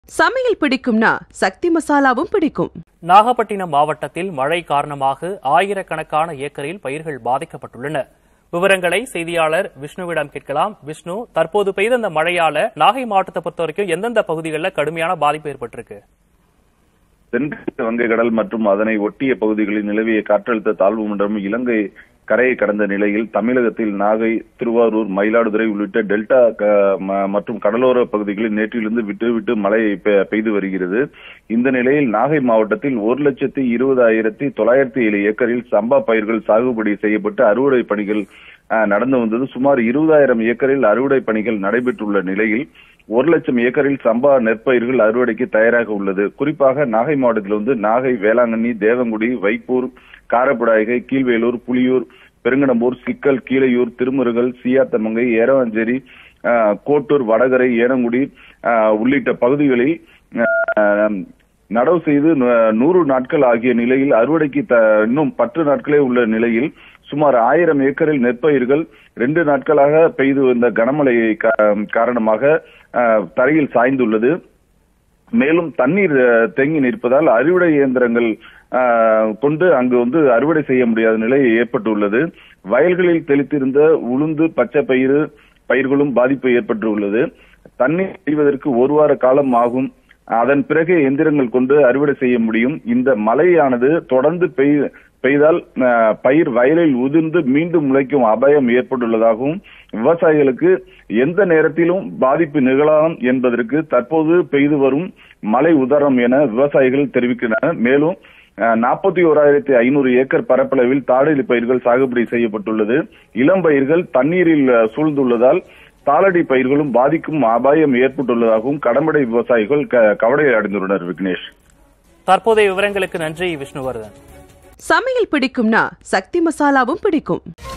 சமையல் பிடிக்கும்னா சக்தி மசாலாவும் பிடிக்கும் நாகப்பட்டினம் மாவட்டத்தில் மழை காரணமாக ஆயிரக்கணக்கான ஏக்கரில் பயிர்கள் பாதிக்கப்பட்டுள்ளன விவரங்களை செய்தியாளர் விஷ்ணுவிடம் கேட்கலாம் விஷ்ணு தற்போது பெய்த இந்த மழையால நாகை மாவட்டத்தை பொறுத்த வரைக்கும் எந்தெந்த பகுதிகளில் கடுமையான பாதிப்பு ஏற்பட்டிருக்கு தென்கிழக்கு வங்கக்கடல் மற்றும் அதனை ஒட்டிய பகுதிகளில் நிலவிய காற்றழுத்த தாழ்வு மண்டலம் இலங்கை கரையை கடந்த நிலையில் தமிழகத்தில் நாகை திருவாரூர் மயிலாடுதுறை உள்ளிட்ட டெல்டா க- ம- மற்றும் கடலோர பகுதிகளில் நேற்றிலிருந்து விட்டு விட்டு மழை பெ- பெய்து வருகிறது இந்த நிலையில் நாகை மாவட்டத்தில் ஒரு லட்சத்தி இருபதாயிரத்தி தொள்ளாயிரத்தி ஏழு ஏக்கரில் சம்பா பயிர்கள் சாகுபடி செய்யப்பட்டு அறுவடை பணிகள் அஹ், நடந்து வந்தது சுமார் இருபதாயிரம் ஏக்கரில் அறுவடை பணிகள் நடைபெற்றுள்ள நிலையில் ஒரு லட்சம் ஏக்கரில் சம்பா நெற்பயிர்கள் அறுவடைக்கு தயாராக உள்ளது குறிப்பாக நாகை மாவட்டத்தில் வந்து நாகை வேளாங்கண்ணி தேவங்குடி வைப்பூர் காரப்புடாய்கை கீழ்வேலூர் புலியூர் பெருங்கடம்பூர் சிக்கல் கீழையூர் திருமுருகல் சியாத்தமங்கை ஏரவாஞ்சேரி ஆஹ், கோட்டூர் வடகரை ஏனங்குடி ஆஹ், உள்ளிட்ட பகுதிகளில் ஆஹ், நடவு செய்து நூ- நூறு நாட்கள் ஆகிய நிலையில் அறுவடைக்கு த- இன்னும் பத்து நாட்களே உள்ள நிலையில் சுமார் ஆயிரம் ஏக்கரில் நெற்பயிர்கள் ரெண்டு நாட்களாக பெய்து வந்த கனமழை கா- காரணமாக ஆஹ், தரையில் சாய்ந்துள்ளது மேலும் தண்ணீர் அஹ், தேங்கி நிற்பதால் அறுவடை இயந்திரங்கள் அஹ், கொண்டு அங்கு வந்து அறுவடை செய்ய முடியாத நிலை ஏற்பட்டுள்ளது வயல்களில் தெளித்திருந்த உளுந்து பச்சை பயிறு பயிர்களும் பாதிப்பு ஏற்பட்டுள்ளது தண்ணீர் செய்வதற்கு ஒரு வார காலம் ஆகும் அதன் பிறகு எந்திரங்கள் கொண்டு அறுவடை செய்ய முடியும் இந்த மழையானது தொடர்ந்து பெய் பெய்தால் அஹ், பயிர் வயலில் உதிர்ந்து மீண்டும் முளைக்கும் அபாயம் ஏற்பட்டுள்ளதாகவும் விவசாயிகளுக்கு எந்த நேரத்திலும் பாதிப்பு நிகழலாம் என்பதற்கு தற்போது பெய்து வரும் மழை உதாரணம் என விவசாயிகள் தெரிவிக்கின்றனர் மேலும் நாற்பத்தி ஓராயிரத்தி ஐநூறு ஏக்கர் பரப்பளவில் தாடலி பயிர்கள் சாகுபடி செய்யப்பட்டுள்ளது இளம் பயிர்கள் தண்ணீரில் அஹ், சூழ்ந்துள்ளதால் தாளடி பயிர்களும் பாதிக்கும் அபாயம் ஏற்பட்டுள்ளதாகவும் கடம்படை விவசாயிகள் க- கவலை அடைந்துள்ளனர் விக்னேஷ் தற்போதைய விவரங்களுக்கு நன்றி விஷ்ணுவர்தன் சமையல் பிடிக்கும்னா சக்தி மசாலாவும் பிடிக்கும்